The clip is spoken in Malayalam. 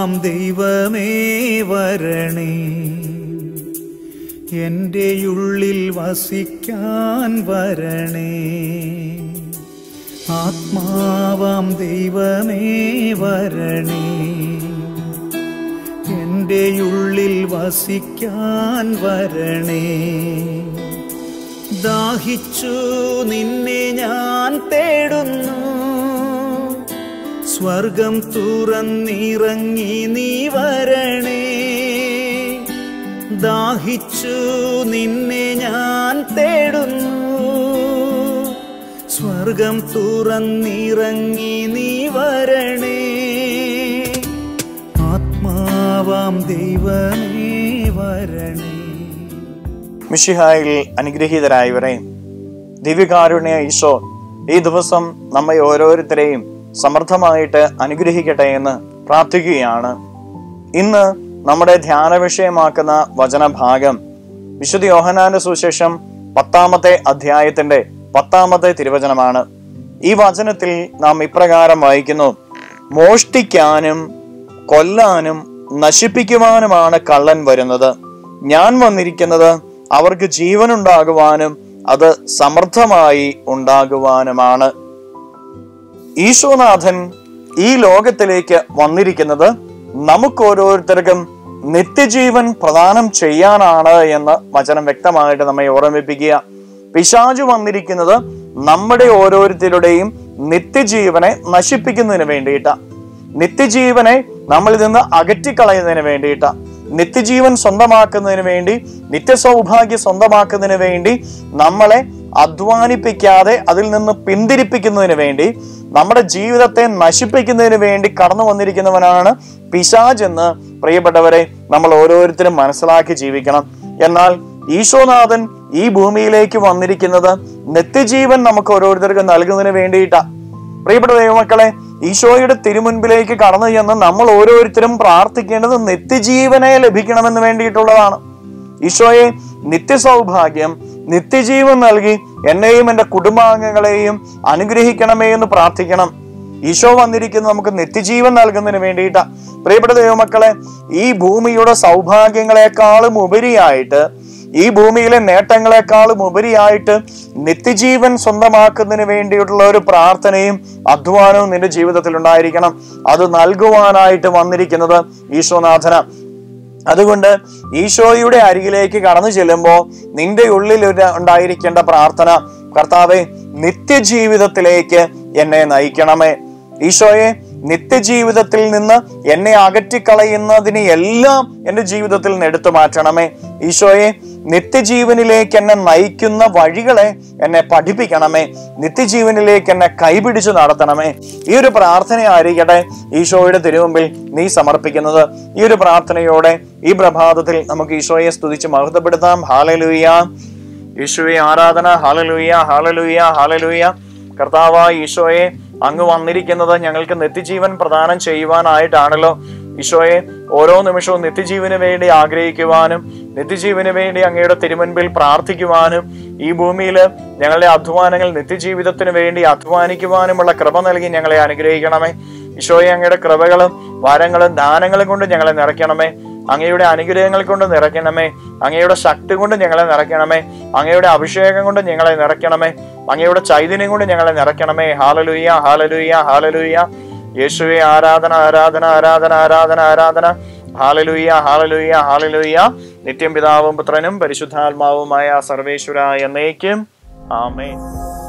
ആത്മാവാം ദൈവമേ വരണേ എൻ്റെ ഉള്ളിൽ വസിക്കാൻ വരണേ ആത്മാവാം ദൈവമേ വരണേ എൻ്റെ ഉള്ളിൽ വസിക്കാൻ വരണേ ദാഹിച്ചു നിന്നെ ഞാൻ തേടുന്നു സ്വർഗം തുറന്നിറങ്ങി നീ വരണേ ദാഹിച്ചു നിന്നെ ഞാൻ തേടുന്നു സ്വർഗം തുറന്നിറങ്ങി നീ വരണേ ആത്മാവാം ദൈവമേ വരണേ മിഷിഹായിൽ അനുഗ്രഹീതരായവരെ ദിവ്യകാരുണ്യ ഈശോ ഈ ദിവസം നമ്മെ ഓരോരുത്തരെയും സമർത്ഥമായിട്ട് അനുഗ്രഹിക്കട്ടെ എന്ന് പ്രാർത്ഥിക്കുകയാണ് ഇന്ന് നമ്മുടെ ധ്യാന വിഷയമാക്കുന്ന വചനഭാഗം വിശുദ്ധ യോഹനാന്റെ സുശേഷം പത്താമത്തെ അധ്യായത്തിന്റെ പത്താമത്തെ തിരുവചനമാണ് ഈ വചനത്തിൽ നാം ഇപ്രകാരം വായിക്കുന്നു മോഷ്ടിക്കാനും കൊല്ലാനും നശിപ്പിക്കുവാനുമാണ് കള്ളൻ വരുന്നത് ഞാൻ വന്നിരിക്കുന്നത് അവർക്ക് ജീവനുണ്ടാകുവാനും അത് സമൃദ്ധമായി ഉണ്ടാകുവാനുമാണ് ഈശോനാഥൻ ഈ ലോകത്തിലേക്ക് വന്നിരിക്കുന്നത് നമുക്ക് ഓരോരുത്തർക്കും നിത്യജീവൻ പ്രദാനം ചെയ്യാനാണ് എന്ന് വചനം വ്യക്തമായിട്ട് നമ്മെ ഓർമ്മിപ്പിക്കുക പിശാചു വന്നിരിക്കുന്നത് നമ്മുടെ ഓരോരുത്തരുടെയും നിത്യജീവനെ നശിപ്പിക്കുന്നതിന് വേണ്ടിയിട്ടാ നിത്യജീവനെ നമ്മളിൽ നിന്ന് അകറ്റിക്കളയുന്നതിന് വേണ്ടിയിട്ടാ നിത്യജീവൻ സ്വന്തമാക്കുന്നതിന് വേണ്ടി നിത്യസൗഭാഗ്യം സ്വന്തമാക്കുന്നതിന് വേണ്ടി നമ്മളെ അധ്വാനിപ്പിക്കാതെ അതിൽ നിന്ന് പിന്തിരിപ്പിക്കുന്നതിന് വേണ്ടി നമ്മുടെ ജീവിതത്തെ നശിപ്പിക്കുന്നതിന് വേണ്ടി കടന്നു വന്നിരിക്കുന്നവനാണ് പിശാജ് എന്ന് പ്രിയപ്പെട്ടവരെ നമ്മൾ ഓരോരുത്തരും മനസ്സിലാക്കി ജീവിക്കണം എന്നാൽ ഈശോനാഥൻ ഈ ഭൂമിയിലേക്ക് വന്നിരിക്കുന്നത് നിത്യജീവൻ നമുക്ക് ഓരോരുത്തർക്കും നൽകുന്നതിന് വേണ്ടിയിട്ടാ പ്രിയപ്പെട്ട ദൈവമക്കളെ ഈശോയുടെ തിരുമുൻപിലേക്ക് കടന്നു ചെന്ന് നമ്മൾ ഓരോരുത്തരും പ്രാർത്ഥിക്കേണ്ടത് നിത്യജീവനെ ലഭിക്കണമെന്ന് വേണ്ടിയിട്ടുള്ളതാണ് ഈശോയെ നിത്യസൗഭാഗ്യം നിത്യജീവൻ നൽകി എന്നെയും എൻ്റെ കുടുംബാംഗങ്ങളെയും അനുഗ്രഹിക്കണമേ എന്ന് പ്രാർത്ഥിക്കണം ഈശോ വന്നിരിക്കുന്നത് നമുക്ക് നിത്യജീവൻ നൽകുന്നതിന് വേണ്ടിയിട്ടാ പ്രിയപ്പെട്ട ദൈവമക്കളെ ഈ ഭൂമിയുടെ സൗഭാഗ്യങ്ങളെക്കാളും ഉപരിയായിട്ട് ഈ ഭൂമിയിലെ നേട്ടങ്ങളെക്കാളും ഉപരിയായിട്ട് നിത്യജീവൻ സ്വന്തമാക്കുന്നതിന് വേണ്ടിയിട്ടുള്ള ഒരു പ്രാർത്ഥനയും അധ്വാനവും നിന്റെ ജീവിതത്തിൽ ഉണ്ടായിരിക്കണം അത് നൽകുവാനായിട്ട് വന്നിരിക്കുന്നത് ഈശോനാഥന അതുകൊണ്ട് ഈശോയുടെ അരികിലേക്ക് കടന്നു ചെല്ലുമ്പോൾ നിന്റെ ഉള്ളിൽ ഒരു ഉണ്ടായിരിക്കേണ്ട പ്രാർത്ഥന കർത്താവെ നിത്യജീവിതത്തിലേക്ക് എന്നെ നയിക്കണമേ ഈശോയെ നിത്യജീവിതത്തിൽ നിന്ന് എന്നെ അകറ്റിക്കളയുന്നതിന് എല്ലാം എൻ്റെ ജീവിതത്തിൽ നിന്ന് എടുത്തു മാറ്റണമേ ഈശോയെ നിത്യജീവനിലേക്ക് എന്നെ നയിക്കുന്ന വഴികളെ എന്നെ പഠിപ്പിക്കണമേ നിത്യജീവനിലേക്ക് എന്നെ കൈപിടിച്ചു നടത്തണമേ ഈ ഒരു പ്രാർത്ഥനയായിരിക്കട്ടെ ഈശോയുടെ തിരുമുമ്പിൽ നീ സമർപ്പിക്കുന്നത് ഈ ഒരു പ്രാർത്ഥനയോടെ ഈ പ്രഭാതത്തിൽ നമുക്ക് ഈശോയെ സ്തുതിച്ച് മഹത്വപ്പെടുത്താം ഹാലലുയ്യ യേശുവെ ആരാധന ഹാലലുയ്യ ഹാലലുയ്യ ഹാലലുയ്യ കർത്താവായ ഈശോയെ അങ്ങ് വന്നിരിക്കുന്നത് ഞങ്ങൾക്ക് നിത്യജീവൻ പ്രദാനം ചെയ്യുവാനായിട്ടാണല്ലോ ഈശോയെ ഓരോ നിമിഷവും നിത്യജീവന് വേണ്ടി ആഗ്രഹിക്കുവാനും നിത്യജീവന് വേണ്ടി അങ്ങയുടെ തിരുമുൻപിൽ പ്രാർത്ഥിക്കുവാനും ഈ ഭൂമിയിൽ ഞങ്ങളുടെ അധ്വാനങ്ങൾ നിത്യജീവിതത്തിന് വേണ്ടി അധ്വാനിക്കുവാനുമുള്ള കൃപ നൽകി ഞങ്ങളെ അനുഗ്രഹിക്കണമേ ഈശോയെ അങ്ങയുടെ കൃപകളും വരങ്ങളും ദാനങ്ങളും കൊണ്ട് ഞങ്ങളെ നിറയ്ക്കണമേ അങ്ങയുടെ അനുഗ്രഹങ്ങൾ കൊണ്ട് നിറയ്ക്കണമേ അങ്ങയുടെ ശക്തി കൊണ്ട് ഞങ്ങളെ നിറയ്ക്കണമേ അങ്ങയുടെ അഭിഷേകം കൊണ്ട് ഞങ്ങളെ നിറയ്ക്കണമേ അങ്ങയുടെ ചൈതന്യം കൊണ്ട് ഞങ്ങളെ നിറയ്ക്കണമേ ഹാലലുയ്യ ഹാലലുയ്യ ഹാലലുയ്യ യേശുവെ ആരാധന ആരാധന ആരാധന ആരാധന ആരാധന ഹാലലുയ്യ ഹാലലുയ്യ ഹാലലുയ്യ നിത്യം പിതാവും പുത്രനും പരിശുദ്ധാത്മാവുമായ സർവേശ്വര എന്നേക്കും ആമേൻ